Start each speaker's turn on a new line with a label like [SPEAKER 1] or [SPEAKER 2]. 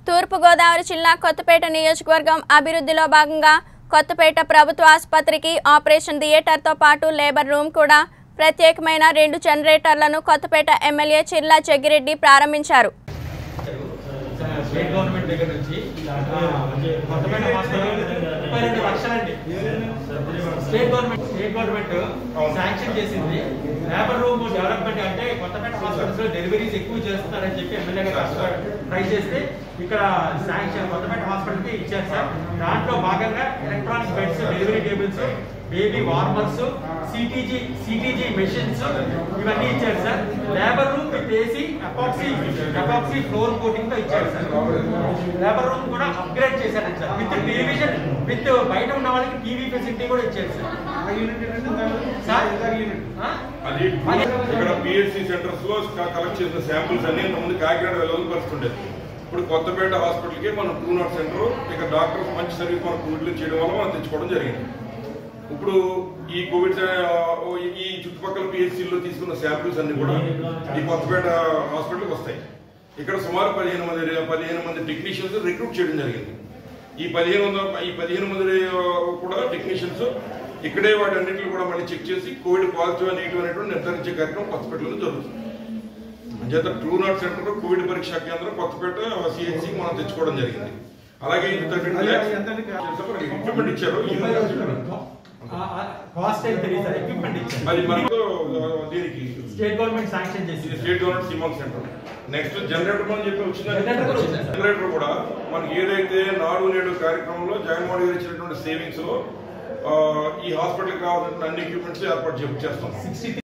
[SPEAKER 1] తూర్పుగోదావరి జిల్లా కొత్తపేట నియోజకవర్గం అభివృద్ధిలో భాగంగా కొత్తపేట ప్రభుత్వ ఆసుపత్రికి ఆపరేషన్ థియేటర్తో పాటు లేబర్ రూమ్ కూడా ప్రత్యేకమైన రెండు జనరేటర్లను కొత్తపేట ఎమ్మెల్యే చిర్లా జగ్గిరెడ్డి ప్రారంభించారు
[SPEAKER 2] స్టేట్ గవర్నమెంట్ దగ్గర నుంచి కొత్తపేట హాస్పిటల్ ముప్పై రెండు లక్షలండి state government state government sanction చేసింది లేబర్ రూమ్ డెవలప్మెంట్ అంటే కొత్తపేట హాస్పిటల్స్ లో డెలివరీస్ ఎక్కువ చేస్తున్నారని చెప్పి ఎమ్మెల్యే గారు ట్రై చేస్తే ఇక్కడ శాంక్షన్ కొత్తపేట హాస్పిటల్ కి ఇచ్చారు సార్ దాంట్లో భాగంగా electronic beds delivery tables baby warmers CTG CTG machines ఇవన్నీ ఇచ్చారు sir labour room with AC epoxy epoxy floor coating తో ఇచ్చారు సార్ లేబర్ రూమ్ కూడా అప్గ్రేడ్ చేశారండి సార్ విత్ టెలివిజన్ విత్ బయట ఉన్న వాళ్ళకి టీవీ ఫెసిలిటీ కూడా ఇచ్చారు సార్ సార్ ఆ?
[SPEAKER 3] అది ఇక్కడ పిహెచ్సి సెంటర్స్ లో కలెక్ట్ చేసిన శాంపుల్స్ అన్ని ఇంతకుముందు కాకినాడ వెళ్ళాలని పరిస్థితుండేది ఇప్పుడు కొత్తపేట హాస్పిటల్ కి మనం టూ నాట్ సెంటర్ ఇక్కడ డాక్టర్స్ మంచి సర్వీస్ మన కోవిడ్ లో చేయడం వల్ల మనం తెచ్చుకోవడం జరిగింది ఇప్పుడు ఈ కోవిడ్ ఆ, ఈ చుట్టుపక్కల PHC లో తీసుకున్న శాంపిల్స్ అన్ని కూడా ఈ కొత్తపేట హాస్పిటల్కి వస్తాయి ఇక్కడ సుమారు పదిహేను మంది పదిహేను మంది టెక్నీషియన్స్ రిక్రూట్ చేయడం జరిగింది ఈ పదిహేను వందల ఈ పదిహేను మంది ఆ, కూడా టెక్నీషియన్స్ ఇక్కడే వాటన్నిటిని కూడా మళ్ళీ చెక్ చేసి కోవిడ్ పాజిటివ్ నెగిటివ్ అనేటువంటి నిర్ధారించే కార్యక్రమం కొత్తపేటలో జరుగుతుంది అంచేత ట్రూ నాట్ సెంటర్ కోవిడ్ పరీక్షా కేంద్రం కొత్తపేట సిహెచ్సి మనం తెచ్చుకోవడం జరిగింది అలాగే ఎక్విప్మెంట్ ఇచ్చారు
[SPEAKER 2] కాస్ట్ అయితే తెలియదు సార్ ఎక్విప్మెంట్ ఇచ్చారు
[SPEAKER 3] అది మనకు ఆ, దీనికి
[SPEAKER 2] స్టేట్ గవర్నమెంట్ శాంక్షన్ చేసింది
[SPEAKER 3] స్టేట్ గవర్నమెంట్ సిమాన్ సెంటర్ నెక్స్ట్ జనరేటర్ అని చెప్పి వచ్చింది
[SPEAKER 2] Generator కూడా వచ్చింది.
[SPEAKER 3] జనరేటర్ కూడా మనకి ఏదైతే నాడు నేడు కార్యక్రమంలో జగన్మోహన్ గారు ఇచ్చినటువంటి సేవింగ్స్ లో ఆ, ఈ హాస్పిటల్కి కావాల్సిన అన్ని ఎక్విప్మెంట్స్ ఏర్పాటు చే- చేస్తాం
[SPEAKER 2] సిక్స్టీ